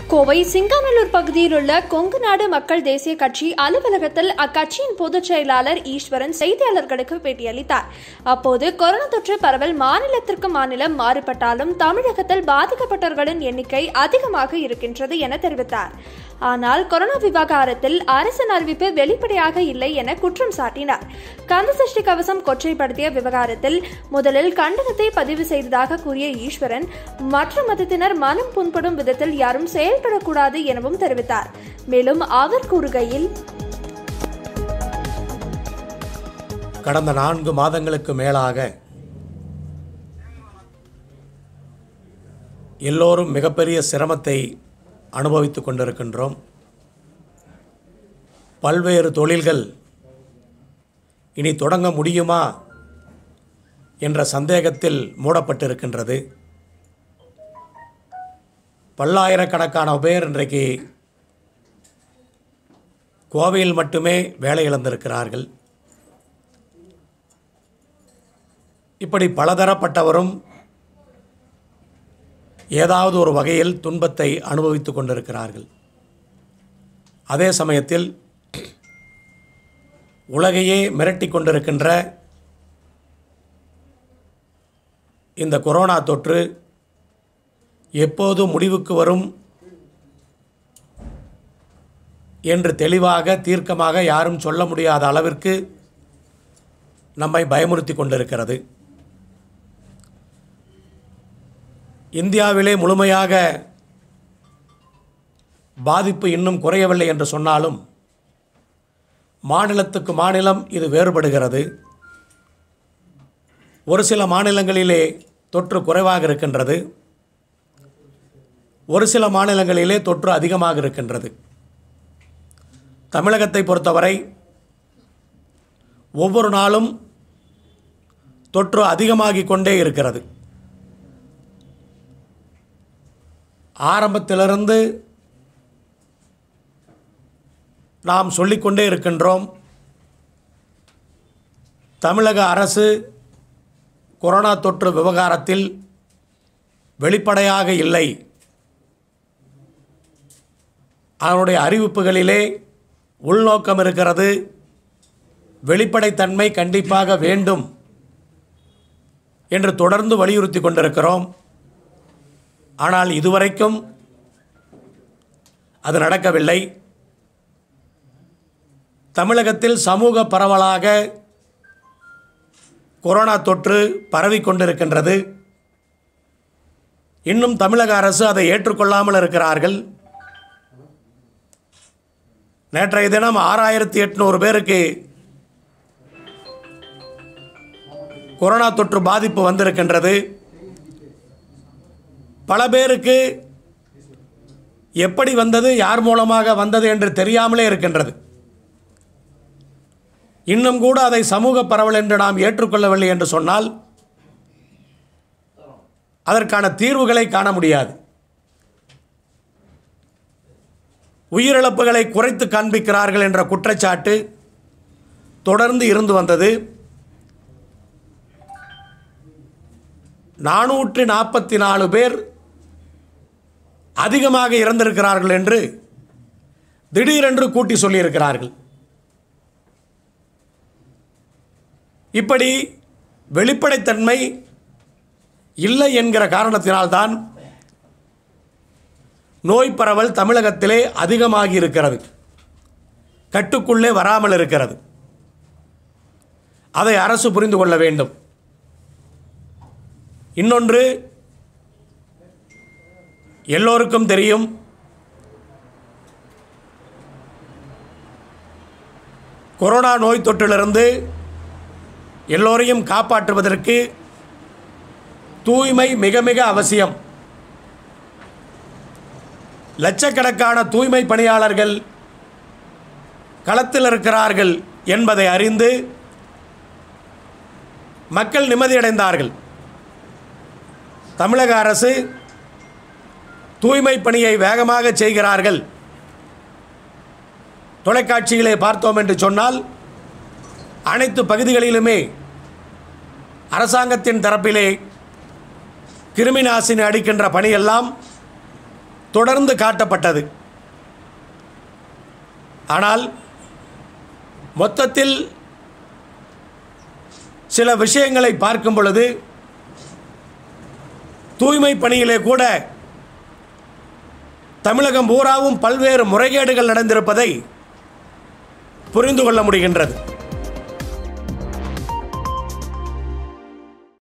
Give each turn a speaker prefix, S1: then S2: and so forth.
S1: கோவை சிங்காநல்லூர் பகுதியில் உள்ள கொங்கு நாடு மக்கள் தேசிய கட்சி அலுவலகத்தில் அக்கட்சியின் பொதுச் செயலாளர் ஈஸ்வரன் செய்தியாளர்களுக்கு பேட்டியளித்தார் அப்போது கொரோனா தொற்று பரவல் மாநிலத்திற்கு மாநிலம் மாறுபட்டாலும் தமிழகத்தில் பாதிக்கப்பட்டவர்களின் எண்ணிக்கை அதிகமாக இருக்கின்றது என தெரிவித்தார் ஆனால் கொரோனா விவகாரத்தில் அரசின் அறிவிப்பு வெளிப்படையாக இல்லை என குற்றம் சாட்டினார் கந்தசஷ்டி கவசம் கொச்சைப்படுத்திய விவகாரத்தில் முதலில் கண்டனத்தை பதிவு செய்ததாக கூறிய ஈஸ்வரன் மற்ற மதத்தினர் மனம் புண்படும் விதத்தில் யாரும் செயல்படக்கூடாது எனவும் தெரிவித்தார் மேலும் அவர் கூறுகையில்
S2: கடந்த நான்கு மாதங்களுக்கு மேலாக எல்லோரும் மிகப்பெரிய சிரமத்தை அனுபவித்துக் கொண்டிருக்கின்றோம் பல்வேறு தொழில்கள் இனி தொடங்க முடியுமா என்ற சந்தேகத்தில் மூடப்பட்டிருக்கின்றது பல்லாயிரக்கணக்கான பேர் இன்றைக்கு கோவையில் மட்டுமே வேலை இழந்திருக்கிறார்கள் இப்படி பலதரப்பட்டவரும் ஏதாவது ஒரு வகையில் துன்பத்தை அனுபவித்துக் கொண்டிருக்கிறார்கள் அதே சமயத்தில் உலகையே மிரட்டி கொண்டிருக்கின்ற இந்த கொரோனா தொற்று எப்போது முடிவுக்கு வரும் என்று தெளிவாக தீர்க்கமாக யாரும் சொல்ல முடியாத அளவிற்கு நம்மை பயமுறுத்தி கொண்டிருக்கிறது இந்தியாவிலே முழுமையாக பாதிப்பு இன்னும் குறையவில்லை என்று சொன்னாலும் மாநிலத்துக்கு மாநிலம் இது வேறுபடுகிறது ஒரு சில மாநிலங்களிலே தொற்று குறைவாக இருக்கின்றது ஒரு சில மாநிலங்களிலே தொற்று அதிகமாக இருக்கின்றது தமிழகத்தை பொறுத்தவரை ஒவ்வொரு நாளும் தொற்று அதிகமாகிக் கொண்டே இருக்கிறது ஆரம்பத்திலிருந்து நாம் சொல்லிக்கொண்டே இருக்கின்றோம் தமிழக அரசு கொரோனா தொற்று விவகாரத்தில் வெளிப்படையாக இல்லை அதனுடைய அறிவிப்புகளிலே உள்நோக்கம் இருக்கிறது வெளிப்படைத்தன்மை கண்டிப்பாக வேண்டும் என்று தொடர்ந்து வலியுறுத்தி கொண்டிருக்கிறோம் ஆனால் இதுவரைக்கும் அது நடக்கவில்லை தமிழகத்தில் சமூக பரவலாக கொரோனா தொற்று பரவிக் கொண்டிருக்கின்றது இன்னும் தமிழக அரசு அதை ஏற்றுக்கொள்ளாமல் இருக்கிறார்கள் நேற்றைய தினம் ஆறாயிரத்தி எட்நூறு பேருக்கு கொரோனா தொற்று பாதிப்பு வந்திருக்கின்றது பல பேருக்கு எப்படி வந்தது யார் மூலமாக வந்தது என்று தெரியாமலே இருக்கின்றது இன்னும் கூட அதை சமூக பரவல் என்று நாம் ஏற்றுக்கொள்ளவில்லை என்று சொன்னால் அதற்கான தீர்வுகளை காண முடியாது உயிரிழப்புகளை குறைத்து காண்பிக்கிறார்கள் என்ற குற்றச்சாட்டு தொடர்ந்து இருந்து வந்தது நானூற்று நாற்பத்தி நாலு பேர் அதிகமாக இறந்திருக்கிறார்கள் என்று திடீரென்று கூட்டி சொல்லியிருக்கிறார்கள் இப்படி வெளிப்படைத்தன்மை இல்லை என்கிற காரணத்தினால்தான் நோய் பரவல் தமிழகத்திலே அதிகமாகி இருக்கிறது கட்டுக்குள்ளே வராமல் இருக்கிறது அதை அரசு புரிந்து கொள்ள வேண்டும் இன்னொன்று எல்லோருக்கும் தெரியும் கொரோனா நோய் தொற்றிலிருந்து எல்லோரையும் காப்பாற்றுவதற்கு தூய்மை மிக மிக அவசியம் லட்சக்கணக்கான தூய்மை பணியாளர்கள் களத்தில் இருக்கிறார்கள் என்பதை அறிந்து மக்கள் நிம்மதியடைந்தார்கள் தமிழக அரசு தூய்மை பணியை வேகமாக செய்கிறார்கள் தொலைக்காட்சியிலே பார்த்தோம் என்று சொன்னால் அனைத்து பகுதிகளிலுமே அரசாங்கத்தின் தரப்பிலே கிருமி நாசினி அடிக்கின்ற பணியெல்லாம் தொடர்ந்து காட்டப்பட்டது ஆனால் மொத்தத்தில் சில விஷயங்களை பார்க்கும் பொழுது தூய்மை பணியிலே கூட தமிழகம் பூராவும் பல்வேறு முறைகேடுகள் நடந்திருப்பதை புரிந்து கொள்ள முடிகின்றது